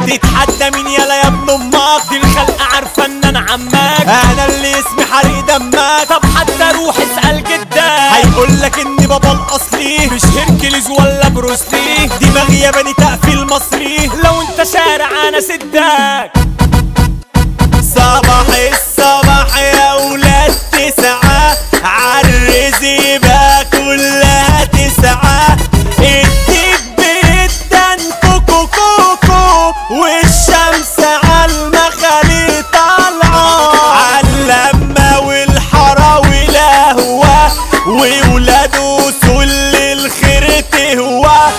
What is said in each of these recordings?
تتحدى مين يلا يا ابن امك دي الخلق عارفة ان انا عماك انا اللي اسمي حريق دمك طب حتى روح اسأل جدك هيقول لك اني بابا الاصلي مش هيركليز ولا بروسلي دماغي ياباني تقفيل مصري لو انت شارع انا سدك صباح الصباح يا ولاد تسعة عالرزيبة كلها تسعة الدب بالدن كوكو كوكو والشمس عالمخالي طالعة عاللمة والحراوي لهوة وولاده سل الخير تهوى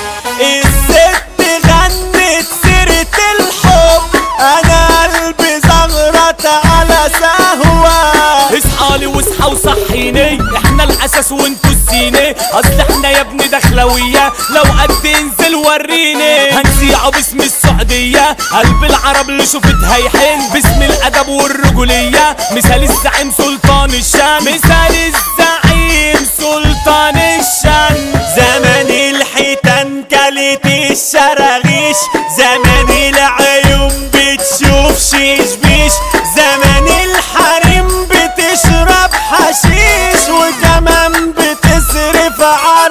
الست غنت سيرة الحب انا قلبي زغرت على سهوة اصحى لي واصحى وصحيني احنا الاساس وانتوا السيني اصل احنا يا ابني دخلوية لو قد انزل وريني هنسيعه باسم السعودية قلب العرب اللي شفتها يحن باسم الادب والرجولية مثال الزعيم سلطان الشام مثال الزعيم سلطان الشام زمان الحيتان كلت الشراغيش زمان العيون بتشوف شيش بيش زمان الحريم بتشرب حشيش وكمان بتصرف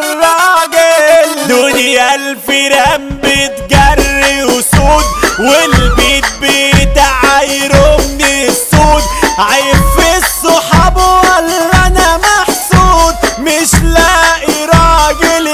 عالراجل دنيا الفيران بتجري وسود والبيت بتعايره من السود عيب في الصحاب ولا انا محسود مش لاقي راجل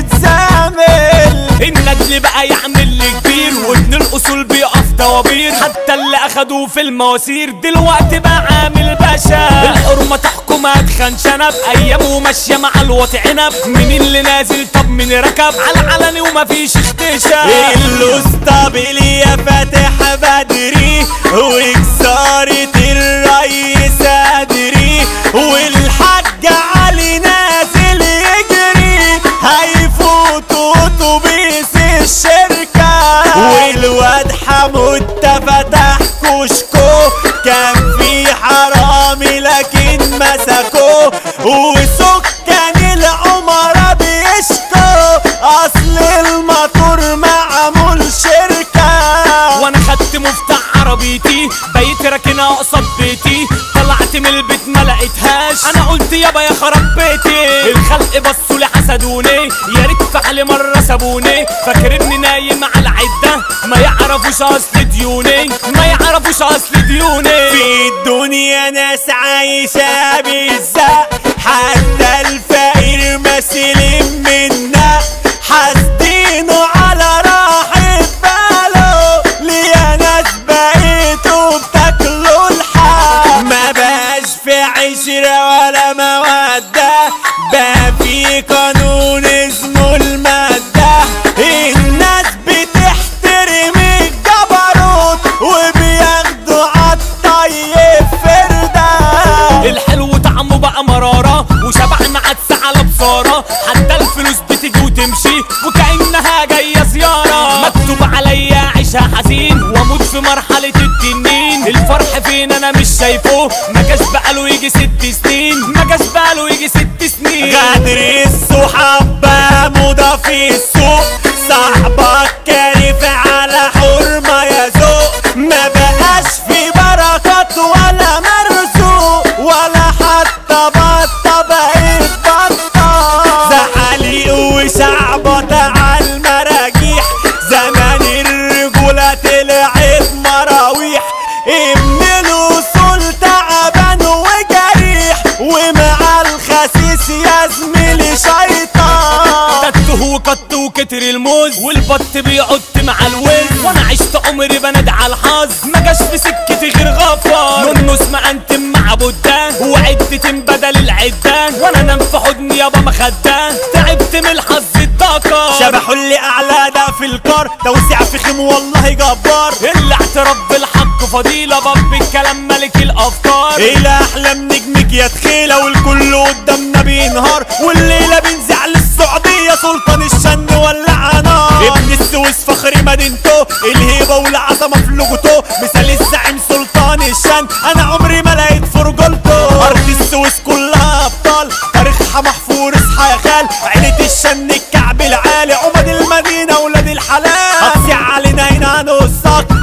يتزامل الندل بقى يعمل لي كبير وابن الاصول بيقف طوابير حتى اللي اخدوه في المواسير دلوقتي بقى عامل باشا الحرمه تحكم ادخن شنب ايامه ماشيه مع الوطي عنب مين اللي نازل طب مين ركب على العلني ومفيش اختشاء الاسطابلية فاتح بدري وكسارة الريس ادري والحاج علي نازل يجري هيفوت اتوبيس الشركة والواد حمود فتح كشكو كان في حرامي لكن مسكوه وسكان العمارة بيشكوا اصل الموتور معمول شركة وانا خدت مفتاح عربيتي بقيت راكنها قصاد بيتي طلعت من البيت ما لقيتهاش انا قلت يابا يا خراب بيتي الخلق بصوا لي حسدوني يا ريت في حالي مره سابوني فاكرني نايم على العده ما يعرفوش اصل ديوني ما يعرفوش اصل ديوني في الدنيا ناس عايشة بالزق حتى الفقير مسلم منا حاسدينه على راحة باله ليه ناس بقيتوا بتاكلوا الحق ما بقاش في عشرة ولا مودة بقى في قانون اسمه المادة الناس بتحترم الجبروت وبياخدوا عالطيب فردة الحلو طعمه بقى مرارة وشبعنا عدس على بصارة حتى الفلوس بتيجي وتمشي وكأنها جاية زيارة مكتوب عليا عيشها حزين واموت في مرحلة التنين الفرح فين انا مش شايفه ما جاش بقاله يجي ست سنين ما جاش بقاله يجي ست سنين غدر الصحاب بقى موضة في السوق صاحبك كارف على حرمة يا ذوق ما بقاش في بركات ولا مرزوق ولا حتى بطة بقيت بطة زعلي وشعبط على المراجيح زمان الرجولة طلعت مراويح ابن الوصول تعبان وجريح ومع الخسيس يا زميلي شيطان تته وقط وكتر الموز والبط بيعط مع الوز وانا عشت عمري بنادي على الحظ ما جاش في سكتي غير غفار نونس ما انتم مع بودان وعدة بدل العدان وانا انام في حضني يابا مخدان تعبت من الحظ الطاقة شبحوا اللي اعلى ده في الكار توسيع في خيم والله جبار اللي اعترف بالحق فضيلة باب الكلام ملك الافكار الى احلام نجمك يا تخيله والكل قدامنا بينهار والليله بنزع للسعوديه سلطان الشن ولع نار ابن السويس فخر مدينته الهيبه والعظمه في لغته مثال الزعيم سلطان الشن انا عمري ما لقيت في رجولته ارض السويس كلها ابطال تاريخها محفور اصحى يا خال عيله الشن الكعب العالي عمد المدينه ولاد الحلال هتصيع علينا هنا نصك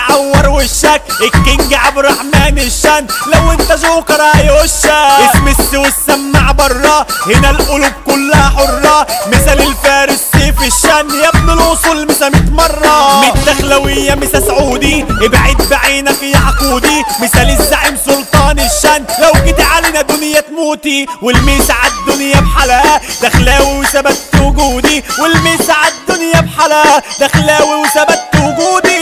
يعور وشك الكينج عبد الرحمن الشن لو انت جوكر هيوشك اسم السو السماع برا هنا القلوب كلها حرة مثال الفارس سيف الشن يا ابن الوصول مسا ميت مرة ميت دخلوية مسا سعودي ابعد بعينك يا عقودي مثال الزعيم سلطان الشن لو جيت علينا دنيا تموتي والميس عالدنيا بحلقة دخلاوي وثبت وجودي والميس عالدنيا بحلقة دخلاوي وثبت وجودي